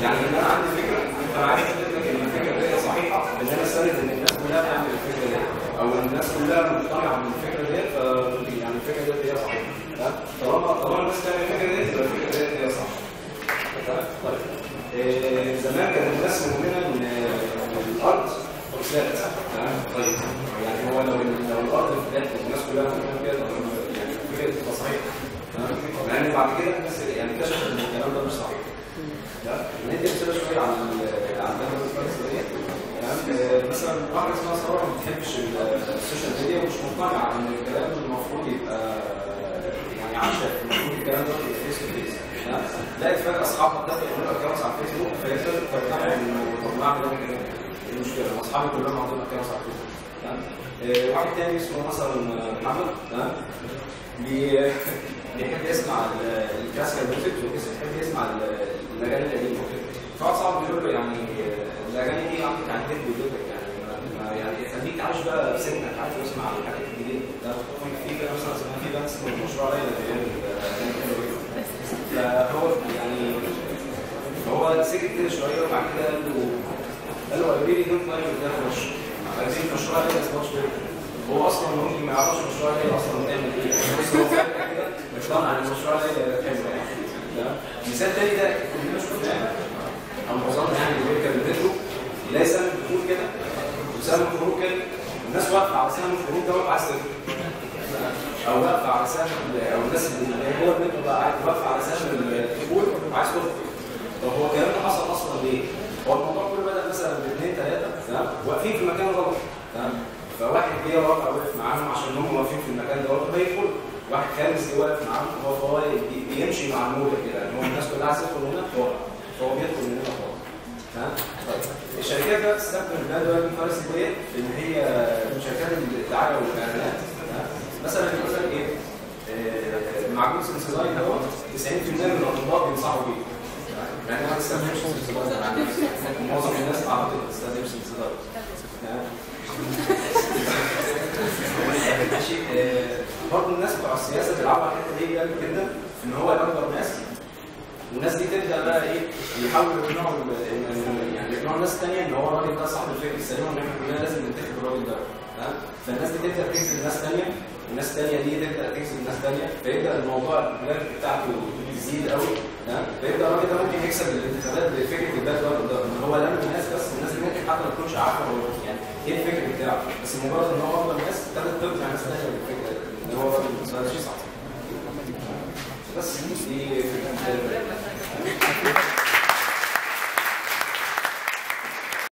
يعني ان انا عندي فكره انا عايز اثبت لك ان الفكره دي صحيحه ان انا استند ان الناس كلها بتعمل الفكره دي او ان الناس كلها مقتنعه بالفكره دي ف يعني الفكره دي هي صحيحه تمام؟ طالما طالما الناس بتعمل الفكره دي يبقى الفكره دي هي صح تمام؟ طيب إيه، زمان كان الناس مؤمنه ان إن الارض فلات تمام طيب يعني هو لو لو الارض فلات والناس كلها مؤمنه كده طب يعني الفكره دي تبقى صحيحه تمام مع ان بعد كده الناس يعني اكتشفت ان الكلام ده مش صحيح لا ندي امثله شويه عن ال- عن ده الفلسفيه تمام آه، مثلا واحده اسمها ساره ما بتحبش ال- السوشيال ميديا ومش مقتنعه ان الكلام المفروض يبقى يعني عشان المفروض الكلام ده يبقى فيس تو فيس تمام لقيت فجاه اصحابها اتفقوا يعملوا اكونتس على الفيسبوك فهي ابتدت تقتنع انه طب ما اعمل انا كمان ايه المشكله؟ ما اصحابي كلهم عندهم اكونتس على الفيسبوك تمام آه، واحد تاني اسمه مثلا محمد تمام بي- بيحب يسمع ال- الكلاسيكال ميوزك وبيحب يسمع ال- الاغاني القديمه وكده فواحد صاحبي بيقول له يعني الاغاني دي عندك عن كده بيقول لك يعني ما- ما- يعني خليك عايش بقى في سنك عايش واسمع الحاجات الجديده ده في في كده مثلا اسمها في بنس اسمه مشروع ليلى بيعمل اغاني حلوه جدا فهو يعني فهو سكت كده شويه وبعد كده قال له قال له I really don't like it that much عايزين مشروع ليلى as much better هو اصلا ممكن ما يعرفش مشروع ليلى اصلا بتعمل ايه بس هو فجاه كده اقتنع ان مشروع ليلى حلو يعني تمام؟ مثال تاني ده كلنا شفناه او معظمنا يعني اللي بيركب المترو يلاقي سهم الدخول كده وسهم الخروج كده الناس واقفه على سهم الخروج ده واقفه عايز تدخل او واقفه على سهم ال- او الناس اللي جوه المترو بقى قاعد واقفه على سهم الدخول وعايز تدخل طب هو الكلام ده حصل اصلا ليه؟ هو الموضوع كله بدا مثلا باثنين ثلاثه تمام واقفين في مكان غلط تمام فواحد جه واقع وقف معاهم عشان هم واقفين في المكان ده غلط فيدخل واحد خامس جه واقف معاهم هو فهو بي- بيمشي مع الموجه كده ان هو الناس كلها عايزه تدخل من هنا فهو فهو بيدخل من هنا خالص تمام طيب الشركات بقى بتستخدم الفاليو اد فارس ديت في ان هي من شركات الدعايه والاعلانات تمام؟ مثلا يقول لك ايه آه، معجون سنسولاي ده 90% من الاطباء بينصحوا بيه تمام؟ يعني ما تستخدمش سنسولاي معظم الناس اعتقد ما بتستخدمش سنسولاي تمام ماشي آه، برضه الناس بتوع السياسه بيلعبوا على الحته دي جامد جدا ان هو يكبر ناس والناس دي تبدا بقى ايه يحاولوا يقنعوا ال- إن- يعني يقنعوا الناس الثانيه ان هو الراجل ده صاحب الفكر السليم وان احنا كلنا لازم ننتخب الراجل ده تمام فالناس دي تبدا تجذب ناس ثانيه والناس الثانيه دي تبدا تجذب ناس ثانيه فيبدا الموضوع البلاد بتاعته تزيد قوي تمام فيبدا الراجل ده ممكن يكسب الانتخابات بفكره الباد ده ده ان هو لم الناس بس الناس دي ممكن حتى ما تكونش عارفه هو يعني ايه الفكر بتاعه بس مجرد ان هو اكبر ناس ابتدت تقنع ناس ثانيه بالفكره ان هو راجل ما شيء صح